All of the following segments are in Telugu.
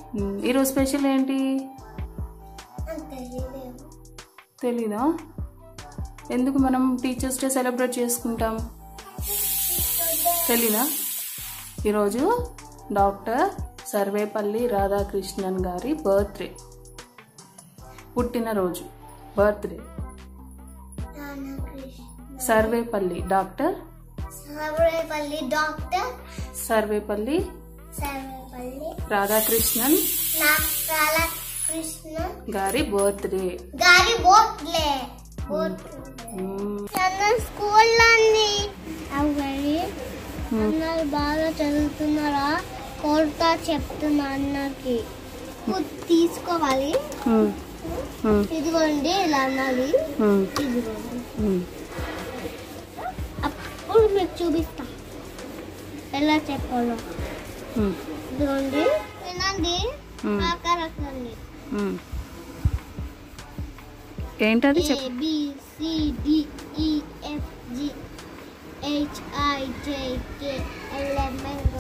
మ్మ్. ఈరోజు స్పెషల్ ఏంటి తెలీదా ఎందుకు మనం టీచర్స్ డే సెలబ్రేట్ చేసుకుంటాం తెలీదా ఈరోజు డాక్టర్ సర్వేపల్లి రాధాకృష్ణన్ గారి బర్త్డే పుట్టినరోజు birthday Sarvepalli doctor Sarvepalli doctor Sarvepalli Sarvepalli Radhakrishnan నా రాధాకృష్ణ గారి బర్త్డే గారి బోట్లే మ్మ్. తన స్కూల్లో అవ్వరి అన్నలు బాగా చదువుతున్నారా కోరుతా చెప్తున్నా అన్నకి ఫుడ్ తీసుకోవాలి మ్మ్. మ్మ్. ఇదిగోండి ఇలా అన్నది మ్మ్. ఇదిగోండి మ్మ్. అప్పుడు మీకు చూపిస్తా ఎలా చెప్పాలో మ్మ్. ఇదిగోండి వినండి మ్మ్. ఆకరకండి మ్మ్. ఏంటది A చెప్పు B C D E F G H I J K L M N O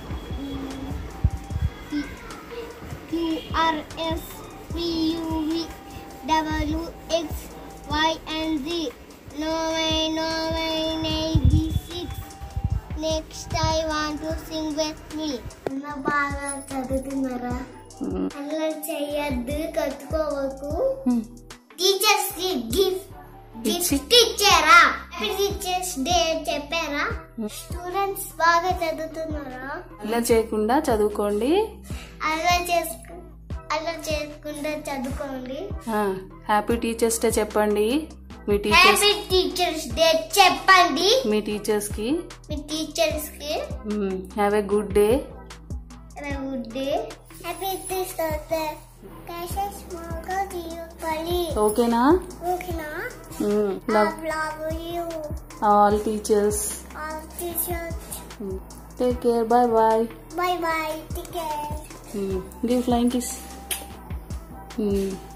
P Q R S T U V W X Y and Z. No way, no way, ninety-six. Next I want to sing with me. అన్న బాగా చదువుతున్నారా మ్మ్. అలా చెయ్యద్దు కట్టుకోవకు మ్మ్. టీచర్స్ కి గిఫ్ట్ ఇచ్చి గిఫ్ట్ ఇచ్చారా టీచర్స్ డే చెప్పారా స్టూడెంట్స్ బాగా చదువుతున్నారా ఇలా చేయకుండా చదువుకోండి అలా చేసుకు అలా చేయకుండా చదువుకోండి హ్యాపీ టీచర్స్ డే చెప్పండి మీ టీచర్స్ హ్యాపీ టీచర్స్ డే చెప్పండి మీ టీచర్స్కి మీ టీచర్స్ కి have a good day good day happy teachers day classes బాగా తీయాలి ఓకేనా ఓకేనా love love you all teachers all teachers take care bye bye bye bye take care give flying kiss